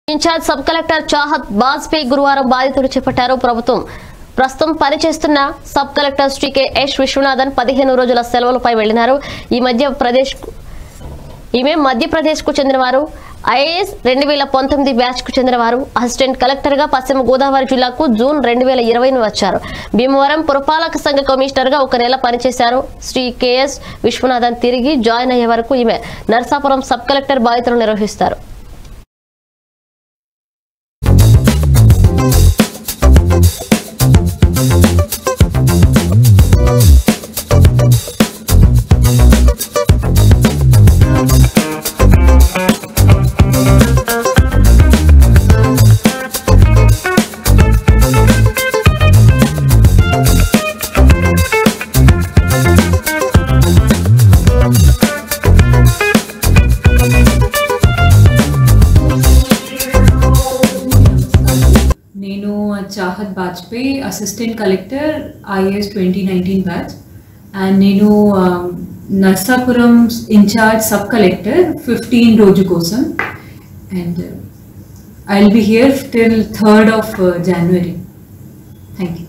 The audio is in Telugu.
incharge sub collector Chahat Bajpai గురువారం బాధితులు చేపట్టారు ప్రభుత్వం ప్రస్తుతం పనిచేస్తున్న sub collector Shri K S Viswanathan పదిహేను రోజుల సెలవులపై వెళ్లినారు ఈ మధ్య ప్రదేశ్ ఈమె మధ్యప్రదేశ్ కు చెందినవారు ఐఏఎస్ రెండు వేల పంతొమ్మిది బ్యాచ్ కు చెందినవారు అసిస్టెంట్ కలెక్టర్ గా పశ్చిమ గోదావరి జిల్లాకు జూన్ రెండు వేల ఇరవైను వచ్చారు భీమవరం పురపాలక సంఘ కమిషనర్ గా ఒక నెల పనిచేశారు శ్రీ కెఎస్ విశ్వనాథన్ తిరిగి జాయిన్ అయ్యే వరకు ఈమె నర్సాపురం సబ్ కలెక్టర్ బాధ్యతలు నిర్వహిస్తారు నేను Chahat Bajpai assistant collector IAS twenty nineteen batch and నేను Narsapuram in charge sub collector fifteen రోజు కోసం and I will be here till third of January thank you